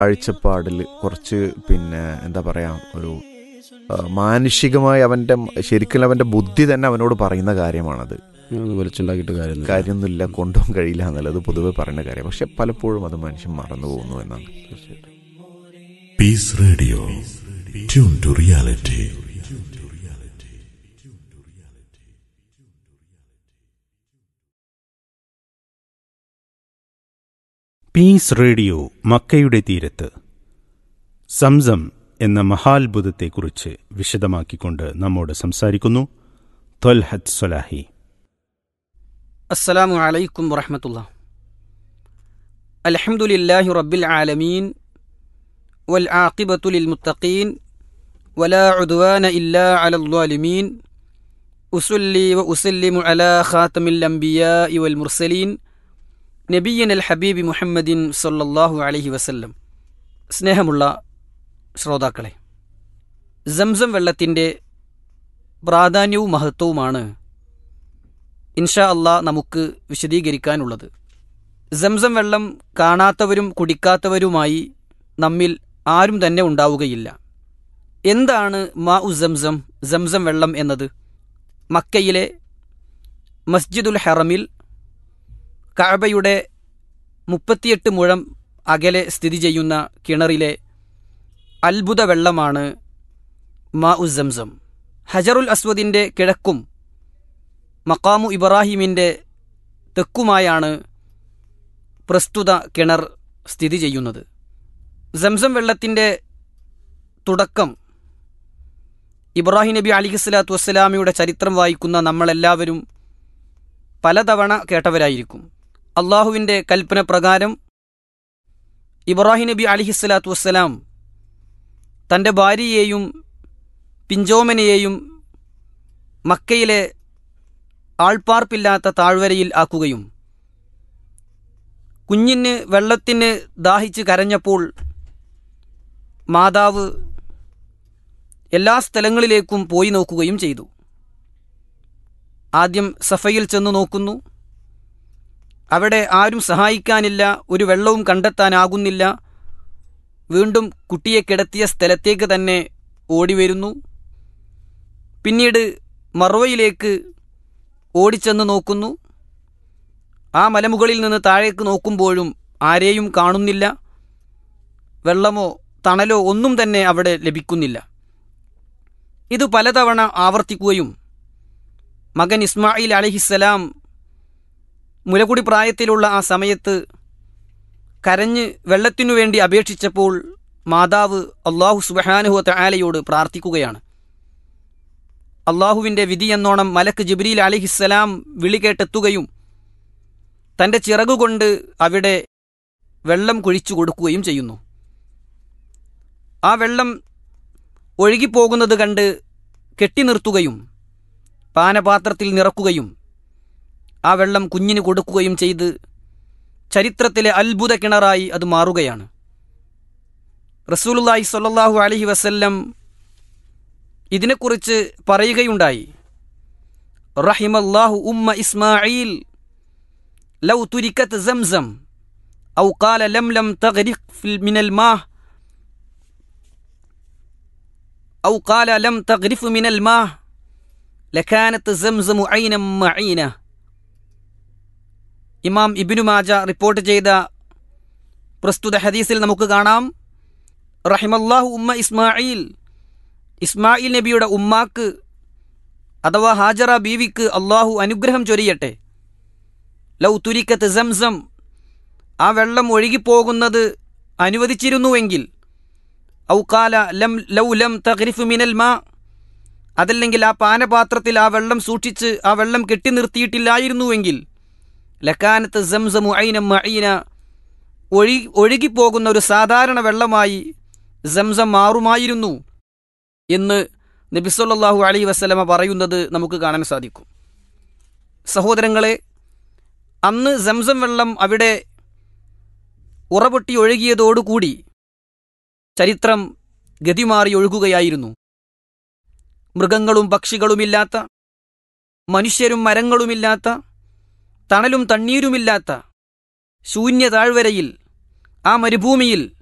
കാഴ്ചപ്പാടിൽ കുറച്ച് പിന്നെ എന്താ പറയാ ഒരു ആ, മാനുഷികമായി അവൻ്റെ ശരിക്കും അവൻ്റെ ബുദ്ധി തന്നെ അവനോട് പറയുന്ന കാര്യമാണത് ഒന്ന് വലിച്ചുണ്ടാക്കിയിട്ട് കാര്യം കാര്യമൊന്നുമില്ല കൊണ്ടുപോകാൻ കഴിയില്ല എന്നുള്ളത് പൊതുവെ പറയുന്ന കാര്യം പക്ഷെ പലപ്പോഴും അത് മനുഷ്യൻ മറന്നു പോകുന്നു എന്നാണ് Peace Radio. Tune to reality. Peace radio മക്കയുടെ തീരത്ത് സംസം എന്ന മഹാത്ഭുതത്തെക്കുറിച്ച് വിശദമാക്കിക്കൊണ്ട് നമ്മോട് സംസാരിക്കുന്നു ത്വൽഹത്ത് സൊലാഹി السلام عليكم ورحمة الله الحمد لله رب العالمين والعاقبة للمتقين ولا عدوان إلا على الظالمين أصلي وأسلم على خاتم الأنبياء والمرسلين നബിയൻ അൽ ഹബീബി മുഹമ്മദിൻ സല്ലല്ലാഹു അലൈഹി വസല്ലം സ്നേഹമുള്ള ശ്രോതാക്കളെ സംസം വെള്ളത്തിൻ്റെ പ്രാധാന്യവും മഹത്വവുമാണ് ഇൻഷാ അള്ളാ നമുക്ക് വിശദീകരിക്കാനുള്ളത് സംസം വെള്ളം കാണാത്തവരും കുടിക്കാത്തവരുമായി നമ്മിൽ ആരും തന്നെ ഉണ്ടാവുകയില്ല എന്താണ് മാ ഉ സംസം സംസം വെള്ളം എന്നത് മക്കയിലെ മസ്ജിദുൽ ഹറമിൽ കഅബയുടെ മുപ്പത്തിയെട്ട് മുഴം അകലെ സ്ഥിതി ചെയ്യുന്ന കിണറിലെ അത്ഭുത വെള്ളമാണ് മാ ഉ സംസം ഹജറുൽ അസ്വദിൻ്റെ കിഴക്കും മക്കാമു ഇബ്രാഹിമിൻ്റെ തെക്കുമായാണ് പ്രസ്തുത കിണർ സ്ഥിതി ചെയ്യുന്നത് സംസം വെള്ളത്തിൻ്റെ തുടക്കം ഇബ്രാഹിം നബി അലിഖിസ്ലാത്തു വസ്സലാമിയുടെ ചരിത്രം വായിക്കുന്ന നമ്മളെല്ലാവരും പലതവണ കേട്ടവരായിരിക്കും അള്ളാഹുവിൻ്റെ കൽപ്പന പ്രകാരം ഇബ്രാഹിം നബി അലിഹിസ്ലാത്തു വസ്സലാം തൻ്റെ ഭാര്യയെയും പിഞ്ചോമനെയെയും മക്കയിലെ ആൾപ്പാർപ്പില്ലാത്ത താഴ്വരയിൽ ആക്കുകയും കുഞ്ഞിന് വെള്ളത്തിന് ദാഹിച്ച് കരഞ്ഞപ്പോൾ മാതാവ് എല്ലാ സ്ഥലങ്ങളിലേക്കും പോയി നോക്കുകയും ചെയ്തു ആദ്യം സഫയിൽ ചെന്ന് നോക്കുന്നു അവിടെ ആരും സഹായിക്കാനില്ല ഒരു വെള്ളവും കണ്ടെത്താനാകുന്നില്ല വീണ്ടും കുട്ടിയെ കിടത്തിയ സ്ഥലത്തേക്ക് തന്നെ ഓടി വരുന്നു പിന്നീട് മറവയിലേക്ക് ഓടിച്ചെന്ന് നോക്കുന്നു ആ മലമുകളിൽ നിന്ന് താഴേക്ക് നോക്കുമ്പോഴും ആരെയും കാണുന്നില്ല വെള്ളമോ തണലോ ഒന്നും തന്നെ അവിടെ ലഭിക്കുന്നില്ല ഇത് പലതവണ ആവർത്തിക്കുകയും മകൻ ഇസ്മായിൽ അലഹിസ്സലാം മുലകുടി പ്രായത്തിലുള്ള ആ സമയത്ത് കരഞ്ഞ് വെള്ളത്തിനു വേണ്ടി അപേക്ഷിച്ചപ്പോൾ മാതാവ് അള്ളാഹു സുബഹാനുഹു തആലയോട് പ്രാർത്ഥിക്കുകയാണ് അള്ളാഹുവിൻ്റെ വിധിയെന്നോണം മലക്ക് ജിബ്രീൽ അലിഹിസ്സലാം വിളി കേട്ടെത്തുകയും തൻ്റെ ചിറകുകൊണ്ട് അവിടെ വെള്ളം കുഴിച്ചു കൊടുക്കുകയും ചെയ്യുന്നു ആ വെള്ളം ഒഴുകിപ്പോകുന്നത് കണ്ട് കെട്ടി നിർത്തുകയും പാനപാത്രത്തിൽ നിറക്കുകയും ആ വെള്ളം കുഞ്ഞിന് കൊടുക്കുകയും ചെയ്ത് ചരിത്രത്തിലെ അത്ഭുത കിണറായി അത് മാറുകയാണ് റസൂലുല്ലാഹി സ്വല്ലല്ലാഹു അലൈഹി വസല്ലം ഇതിനെക്കുറിച്ച് പറയുകയുണ്ടായി റഹിമല്ലാഹു ഉമ്മ ഇസ്മായിൽ ലൗ തുരിക്കത്ത് സംസം ഔ ഖാല ലം ലം തഗ്രിഖ് ഫിൽ മിനൽ മാഹ് ഔ ഖാല ലം തഗ്രിഫ് മിനൽ മാഹ് ലക്കാനത്ത് സംസമു ഐനം മഈന ഇമാം ഇബ്നു മാജ റിപ്പോർട്ട് ചെയ്ത പ്രസ്തുത ഹദീസിൽ നമുക്ക് കാണാം റഹിമല്ലാഹു ഉമ്മ ഇസ്മായിൽ ഇസ്മായിൽ നബിയുടെ ഉമ്മാക്ക് അഥവാ ഹാജറ ബീവിക്ക് അള്ളാഹു അനുഗ്രഹം ചൊരിയട്ടെ ലൗ തുരിക്കത്ത് സംസം ആ വെള്ളം ഒഴുകിപ്പോകുന്നത് അനുവദിച്ചിരുന്നുവെങ്കിൽ ഔക്കാല ലം ലൗ ലം തഗ്രിഫ് മിനൽ മാ അതല്ലെങ്കിൽ ആ പാനപാത്രത്തിൽ ആ വെള്ളം സൂക്ഷിച്ച് ആ വെള്ളം കെട്ടി നിർത്തിയിട്ടില്ലായിരുന്നുവെങ്കിൽ ലക്കാനത്ത് സംസമു ഐനം മഈന ഒഴി ഒഴുകിപ്പോകുന്ന ഒരു സാധാരണ വെള്ളമായി സംസം മാറുമായിരുന്നു എന്ന് നബിസ്വല്ലാഹു അലൈ വസ്ലമ പറയുന്നത് നമുക്ക് കാണാൻ സാധിക്കും സഹോദരങ്ങളെ അന്ന് സംസം വെള്ളം അവിടെ ഉറപൊട്ടി ഒഴുകിയതോടുകൂടി ചരിത്രം ഗതിമാറി ഒഴുകുകയായിരുന്നു മൃഗങ്ങളും പക്ഷികളുമില്ലാത്ത മനുഷ്യരും മരങ്ങളുമില്ലാത്ത തണലും തണ്ണീരുമില്ലാത്ത ശൂന്യ താഴ്വരയിൽ ആ മരുഭൂമിയിൽ